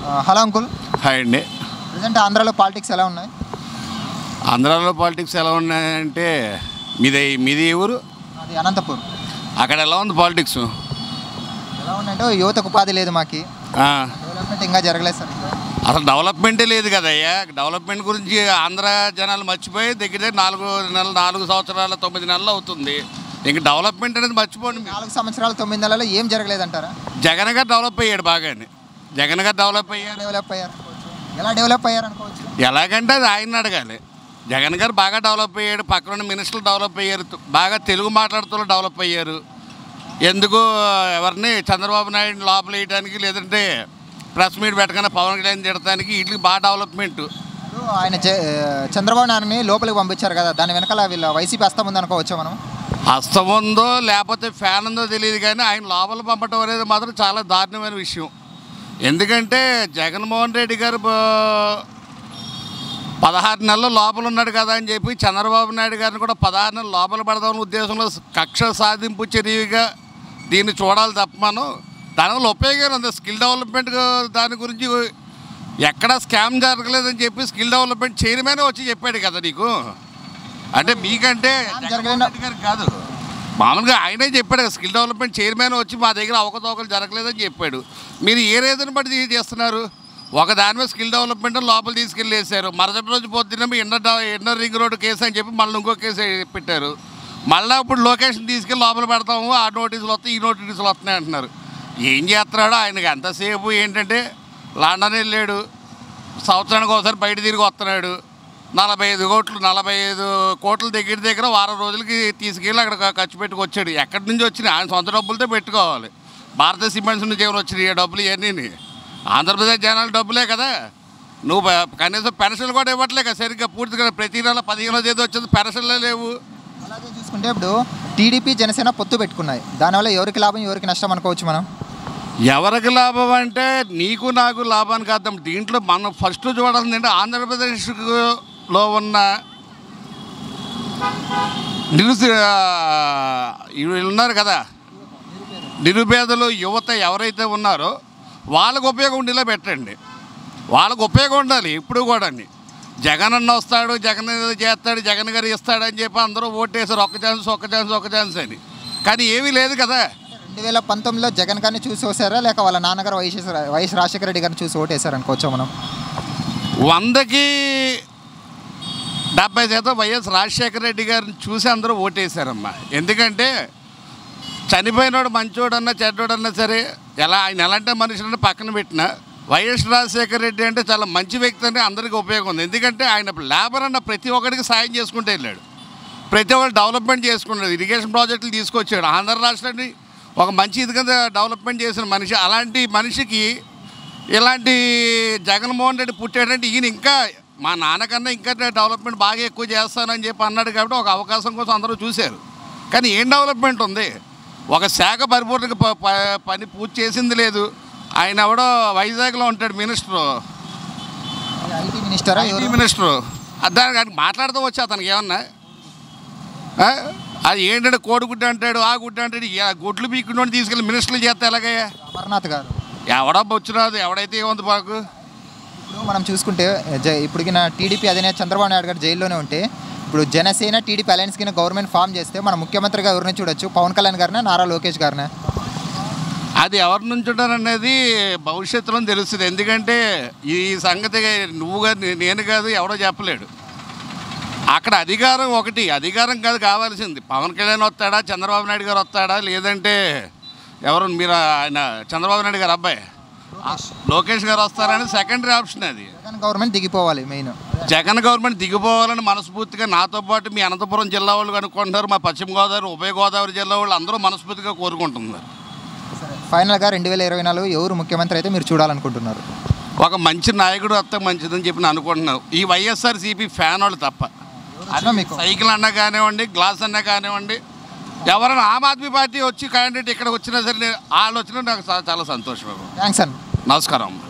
Hello uncle hi అండి present ఆంధ్రాలో politics ఎలా ఉన్నాయి ఆంధ్రాలో పాలిటిక్స్ ఎలా ఉన్నాయంటే మీది మీది ఏ ఊరు అది అనంతపూర్ అక్కడ ఎలా ఉంది పాలిటిక్స్ ఎలా ఉన్నాయంటే యువతకు ఉపాధి లేదు మాకి ఆ, డెవలప్మెంట్ ఇంకా జరగలేదు సార్ ఇంకా. అసలు డెవలప్మెంటే లేదు కదయ్యా డెవలప్మెంట్ గురించి ఆంధ్ర జనాలు మర్చిపోయి దగ్గర దగ్గర నాలుగు నెలలు నాలుగు సంవత్సరాల తొమ్మిది నెలలు అవుతుంది ఇంక డెవలప్మెంట్ అనేది మర్చిపోండి మీరు. నాలుగు సంవత్సరాలు తొమ్మిది నెలల్లో ఏం జరగలేదంటారా జగన్ గారు డెవలప్ అయ్యాడు బాగానే జగన్ గారు డెవలప్ అయ్యాడు డెవలప్ అయ్యారు అనుకోవచ్చు ఎలా డెవలప్ అయ్యారు అనుకోవచ్చు ఎలాగంటే అది ఆయన అడగాలి జగన్ గారు బాగా డెవలప్ అయ్యాడు పక్కన మినిస్టర్లు డెవలప్ అయ్యారు బాగా తెలుగు మాట్లాడుతూ డెవలప్ అయ్యారు ఎందుకు ఎవరిని చంద్రబాబు నాయుడు లోపల వేయడానికి లేదంటే ప్రెస్ మీట్ పెట్టగానే పవన్ కళ్యాణ్ తిడటానికి వీటికి బాగా డెవలప్మెంట్ ఇప్పుడు ఆయన జ- చంద్రబాబు నాయుడిని లోపలికి పంపించారు కదా దాని వెనకాల వీళ్ళ వైసీపీ హస్తం ఉంది అనుకోవచ్చా మనం హస్తం ఉందో లేకపోతే ఫ్యాన్ ఉందో తెలియదు కానీ ఆయన లోపల పంపటం అనేది మాత్రం చాలా దారుణమైన విషయం ఎందుకంటే జగన్మోహన్ రెడ్డి గారు బ- పదహారు నెలలు లోపల ఉన్నాడు కదా అని చెప్పి చంద్రబాబు నాయుడు గారిని కూడా పదహారు నెలలు లోపల పడదామని ఉద్దేశంలో కక్ష సాధింపు చర్యగా దీన్ని చూడాలి తప్ప మనం దానివల్ల ఉపయోగం ఉంది స్కిల్ డెవలప్మెంట్ దాని గురించి ఎక్కడ స్కామ్ జరగలేదని చెప్పి స్కిల్ డెవలప్మెంట్ చైర్మన్ వచ్చి చెప్పాడు కదా నీకు అంటే మీకంటే జగన్మోహన్ రెడ్డి గారికి కాదు మామూలుగా ఆయనే చెప్పాడు కదా, స్కిల్ డెవలప్మెంట్ చైర్మన్ వచ్చి మా దగ్గర అవకతవకలు జరగలేదని చెప్పాడు మీరు ఏ రీజన్ బట్టి ఇది చేస్తున్నారు ఒక దాని మీద స్కిల్ డెవలప్మెంట్ లోపల తీసుకెళ్ళి వేశారు మరుసటి రోజు పొద్దున్న ఇన్నర్ డా- ఇన్నర్ రింగ్ రోడ్ కేసు అని చెప్పి మళ్ళీ ఇంకో కేసు పెట్టారు మళ్ళీ ఇప్పుడు లొకేషన్ తీసుకెళ్ళి లోపల పెడతాము ఆ నోటీసులు వస్తాయి ఈ నోటీసులు వస్తున్నాయి అంటున్నారు ఏం చేస్తున్నాడో ఆయనకి ఎంతసేపు ఏంటంటే లండన్ వెళ్ళాడు సంవత్సరానికి ఒకసారి బయట తిరిగి వస్తున్నాడు నలభై ఐదు కోట్లు నలభై ఐదు కోట్ల దగ్గర దగ్గర వారం రోజులకి తీసుకెళ్ళి అక్కడ ఖ- ఖర్చు పెట్టుకొచ్చాడు ఎక్కడి నుంచి వచ్చినాయి ఆయన సొంత డబ్బులతో పెట్టుకోవాలి భారత సిమెంట్స్ నుంచి ఏమైనా వచ్చినాయి ఈ డబ్బులు ఇవన్నీ ఆంధ్రప్రదేశ్ జనాల డబ్బులే కదా నువ్వు ప- కనీసం పెన్షన్లు కూడా ఇవ్వట్లే కదా సరిగ్గా పూర్తిగా ప్రతి నెల పదిహేనో తేదీ వచ్చేది పెన్షన్లే లేవు అలాగే చూసుకుంటే ఇప్పుడు టీడీపీ జనసేన పొత్తు పెట్టుకున్నాయి దానివల్ల ఎవరికి లాభం ఎవరికి నష్టం అనుకోవచ్చు మనం ఎవరికి లాభం అంటే నీకు నాకు లాభానికి అర్థం దీంట్లో మనం ఫస్ట్ చూడాల్సింది అంటే ఆంధ్రప్రదేశ్లో ఉన్న నిరుసి వీళ్ళు ఉన్నారు కదా నిరుపేదలు యువత ఎవరైతే ఉన్నారో వాళ్ళకు ఉపయోగం ఉండేలా పెట్టండి వాళ్ళకు ఉపయోగం ఉండాలి ఇప్పుడు కూడా జగన్ అన్న వస్తాడు జగన్ ఏదో చేస్తాడు జగన్ గారు ఇస్తాడని చెప్పి అందరూ ఓటేసారు ఒక్క ఛాన్స్ ఒక్క ఛాన్స్ ఒక్క ఛాన్స్ అని కానీ ఏమీ లేదు కదా రెండు వేల పంతొమ్మిదిలో జగన్ గారిని చూసి వస్తారా లేక వాళ్ళ నాన్నగారు వైఎస్ వైఎస్ రాజశేఖర రెడ్డి గారిని చూసి ఓటేశారు అనుకోవచ్చా మనం వందకి డెబ్బై శాతం వైఎస్ రాజశేఖర రెడ్డి గారిని చూసి అందరూ ఓటేశారమ్మా ఎందుకంటే చనిపోయినోడు మంచోడన్నా చెడ్డోడన్నా సరే ఎలా ఆయన ఎలాంటి మనుషులని పక్కన పెట్టిన వైఎస్ రాజశేఖర రెడ్డి అంటే చాలా మంచి వ్యక్తి అని అందరికీ ఉపయోగం ఉంది ఎందుకంటే ఆయన లేబర్ అన్న ప్రతి ఒక్కరికి సాయం చేసుకుంటూ వెళ్ళాడు ప్రతి ఒక్కరు డెవలప్మెంట్ చేసుకున్నాడు ఇరిగేషన్ ప్రాజెక్టులు తీసుకొచ్చాడు ఆంధ్ర రాష్ట్రాన్ని ఒక మంచి ఇది కింద డెవలప్మెంట్ చేసిన మనిషి అలాంటి మనిషికి ఇలాంటి జగన్మోహన్ రెడ్డి పుట్టాడంటే ఈయన ఇంకా మా నాన్నకన్నా ఇంకా డెవలప్మెంట్ బాగా ఎక్కువ చేస్తానని చెప్పి అన్నాడు కాబట్టి ఒక అవకాశం కోసం అందరూ చూశారు కానీ ఏం డెవలప్మెంట్ ఉంది ఒక శాఖ పరిపూర్ణంగా ప- ప- పని పూర్తి చేసింది లేదు ఆయన ఎవడో వైజాగ్లో ఉంటాడు మినిస్టరు ఐటీ మినిస్టరా ఐటీ ఎవరు మినిస్టరు దానికి ఆయన మాట్లాడుతూ వచ్చి అతనికి ఏమన్నా ఆ? అది ఏంటంటే కోడిగుడ్డ అంటాడు ఆ గుడ్డ అంటాడు ఈ ఆ గుడ్లు పీక్కుని తీసుకెళ్ళి మినిస్టర్లు చేస్తే ఎలాగయ్యా అమర్నాథ్ గారు ఎవడో వచ్చినాదు ఎవడైతే ఏముంది మాకు ఇప్పుడు మనం చూసుకుంటే జ- ఇప్పటికిన టీడీపీ అధినేత చంద్రబాబు నాయుడు గారు జైల్లోనే ఉంటే ఇప్పుడు జనసేన టీడీపీ అలయన్స్ కింద గవర్నమెంట్ ఫామ్ చేస్తే మన ముఖ్యమంత్రిగా ఎవరిని చూడొచ్చు పవన్ కళ్యాణ్ గారినా నారా లోకేష్ గారినా అది ఎవరి నుంచి ఉంటారనేది భవిష్యత్తులో తెలుస్తుంది ఎందుకంటే ఈ సంగతి నువ్వు కాదు నేను కాదు ఎవడో చెప్పలేడు అక్కడ అధికారం ఒకటి అధికారం కాదు కావాల్సింది పవన్ కళ్యాణ్ వస్తాడా చంద్రబాబు నాయుడు గారు వస్తాడా లేదంటే ఎవరు మీరు ఆయన చంద్రబాబు నాయుడు గారు అబ్బాయి లోకేష్ గారు వస్తారని సెకండరీ ఆప్షన్ అది జగన్ గవర్నమెంట్ దిగిపోవాలి మెయిన్ జగన్ గవర్నమెంట్ దిగిపోవాలని మనస్ఫూర్తిగా నాతో పాటు మీ అనంతపురం జిల్లా వాళ్ళు అనుకుంటున్నారు మా పశ్చిమ గోదావరి ఉభయ గోదావరి జిల్లా వాళ్ళు అందరూ మనస్ఫూర్తిగా కోరుకుంటున్నారు ఫైనల్గా రెండు వేల ఇరవై నాలుగు ఎవరు ముఖ్యమంత్రి అయితే మీరు చూడాలనుకుంటున్నారు ఒక మంచి నాయకుడు వస్తే మంచిదని చెప్పి నేను అనుకుంటున్నాను ఈ వైఎస్ఆర్ సిపి ఫ్యాన్ వాళ్ళు తప్ప వచ్చినా మీకు సైకిల్ అన్నా కానివ్వండి గ్లాస్ అన్నా కానివ్వండి ఎవరైనా ఆమ్ ఆద్మీ పార్టీ వచ్చి క్యాండిడేట్ ఇక్కడ వచ్చినా సరే నేను- వాళ్ళు వచ్చినా నాకు చాలా- చాలా సంతోషం థ్యాంక్స్ అండి నమస్కారం